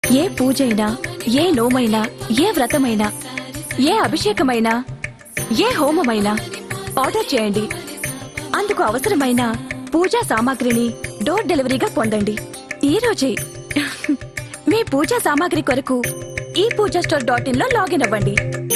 ఏ పూజైనా ఏ నోమైనా ఏ వ్రతమైనా ఏ అభిషేకమైనా ఏ హోమమైనా ఆర్డర్ చేయండి అందుకు అవసరమైన పూజా సామాగ్రిని డోర్ డెలివరీగా పొందండి ఈ రోజే మీ పూజా సామాగ్రి కొరకు ఈ పూజా స్టోర్ డాట్ ఇన్ లో లాగిన్ అవ్వండి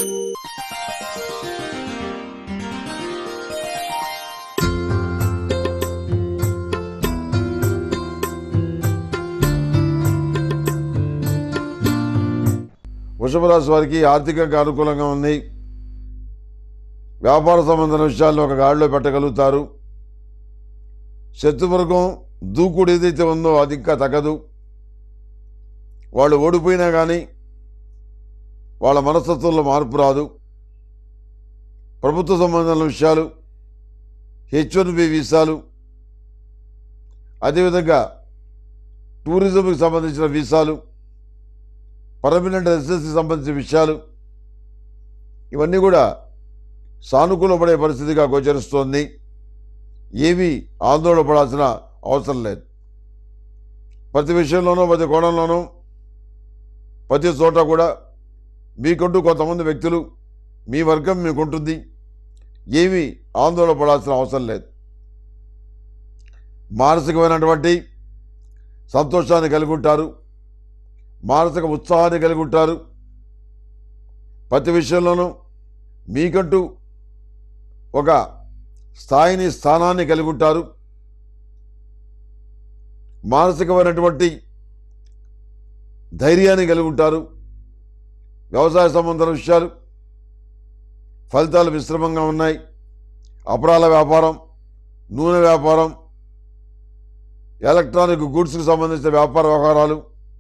వృషభ రాశి వారికి ఆర్థికంగా అనుకూలంగా ఉంది వ్యాపార సంబంధమైన విషయాలను ఒక గాడిలో పెట్టగలుగుతారు శత్రువర్గం దూకుడు ఏదైతే ఉందో అది ఇంకా తగ్గదు వాళ్ళు ఓడిపోయినా కానీ వాళ్ళ మనస్తత్వంలో మార్పు రాదు ప్రభుత్వ సంబంధమైన విషయాలు హెచ్ వన్ బి వీసాలు అదేవిధంగా టూరిజంకి సంబంధించిన వీసాలు పర్మనెంట్ రెసిడెన్సీకి సంబంధించిన విషయాలు ఇవన్నీ కూడా సానుకూలపడే పరిస్థితిగా గోచరిస్తోంది ఏమీ ఆందోళన పడాల్సిన అవసరం లేదు ప్రతి విషయంలోనూ ప్రతి కోణంలోనూ ప్రతి చోట కూడా మీకంటూ కొంతమంది వ్యక్తులు మీ వర్గం మీకుంటుంది ఏమీ ఆందోళన పడాల్సిన అవసరం లేదు మానసికమైనటువంటి సంతోషాన్ని కలిగి ఉంటారు మానసిక ఉత్సాహాన్ని కలిగి ఉంటారు ప్రతి విషయంలోనూ మీకంటూ ఒక స్థాయిని స్థానాన్ని కలిగి ఉంటారు మానసికమైనటువంటి ధైర్యాన్ని కలిగి ఉంటారు వ్యవసాయ సంబంధ విషయాలు ఫలితాలు మిశ్రమంగా ఉన్నాయి అపరాల వ్యాపారం నూనె వ్యాపారం ఎలక్ట్రానిక్ గూడ్స్కి సంబంధించిన వ్యాపార వ్యవహారాలు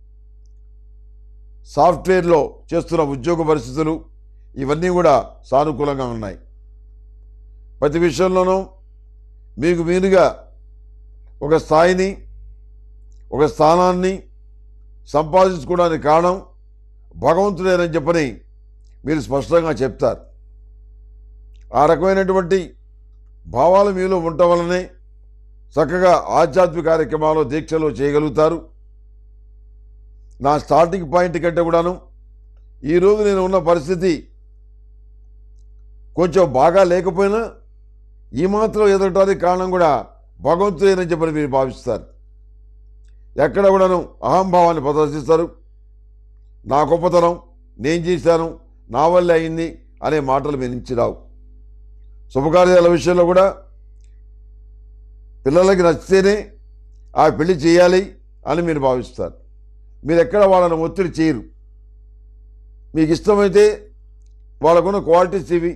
సాఫ్ట్వేర్లో చేస్తున్న ఉద్యోగ పరిస్థితులు ఇవన్నీ కూడా సానుకూలంగా ఉన్నాయి ప్రతి విషయంలోనూ మీకు మీరుగా ఒక స్థాయిని ఒక స్థానాన్ని సంపాదించుకోవడానికి కారణం భగవంతుడేనని చెప్పని మీరు స్పష్టంగా చెప్తారు ఆ రకమైనటువంటి భావాలు మీలో ఉండటం వల్లనే చక్కగా ఆధ్యాత్మిక కార్యక్రమాలు దీక్షలు చేయగలుగుతారు నా స్టార్టింగ్ పాయింట్ కంటే కూడాను ఈరోజు నేను ఉన్న పరిస్థితి కొంచెం బాగా లేకపోయినా ఈ మాత్రం ఎదగటానికి కారణం కూడా భగవంతుడేనని చెప్పని మీరు భావిస్తారు ఎక్కడ కూడాను అహంభావాన్ని ప్రదర్శిస్తారు నా గొప్పతనం నేను చేశాను నా వల్లే అయింది అనే మాటలు మీరు నుంచి రావు శుభకార్యాల విషయంలో కూడా పిల్లలకి నచ్చితేనే ఆ పెళ్లి చేయాలి అని మీరు భావిస్తారు మీరు ఎక్కడ వాళ్ళని ఒత్తిడి చేయరు మీకు ఇష్టమైతే వాళ్ళకున్న క్వాలిటీస్ ఇవి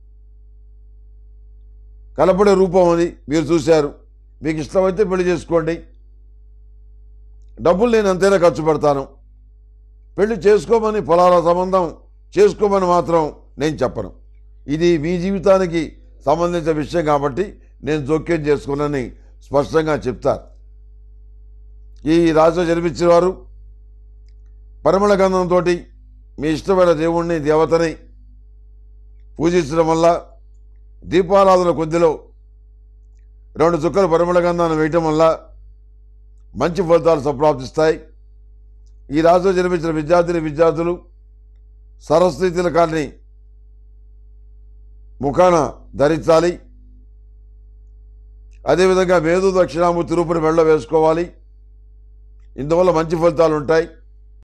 కనపడే రూపం అది మీరు చూశారు మీకు ఇష్టమైతే పెళ్లి చేసుకోండి డబ్బులు నేను అంతేనా ఖర్చు పెడతాను పెళ్లి చేసుకోమని ఫలానా సంబంధం చేసుకోమని మాత్రం నేను చెప్పను ఇది మీ జీవితానికి సంబంధించిన విషయం కాబట్టి నేను జోక్యం చేసుకున్నానని స్పష్టంగా చెప్తారు ఈ రాశిలో జన్మించిన వారు పరిమళ గంధంతో మీ ఇష్టమైన దేవుణ్ణి దేవతని పూజించడం వల్ల దీపారాధన కొద్దిలో రెండు చుక్కల పరిమళ గంధాన్ని వేయటం వల్ల మంచి ఫలితాలు సంప్రాప్తిస్తాయి ఈ రాశిలో జన్మించిన విద్యార్థిని విద్యార్థులు సరస్వతి తిలకాన్ని ముఖాన ధరించాలి అదేవిధంగా మేధు దక్షిణామూర్తి రూపుని మెళ్ళ వేసుకోవాలి ఇందువల్ల మంచి ఫలితాలు ఉంటాయి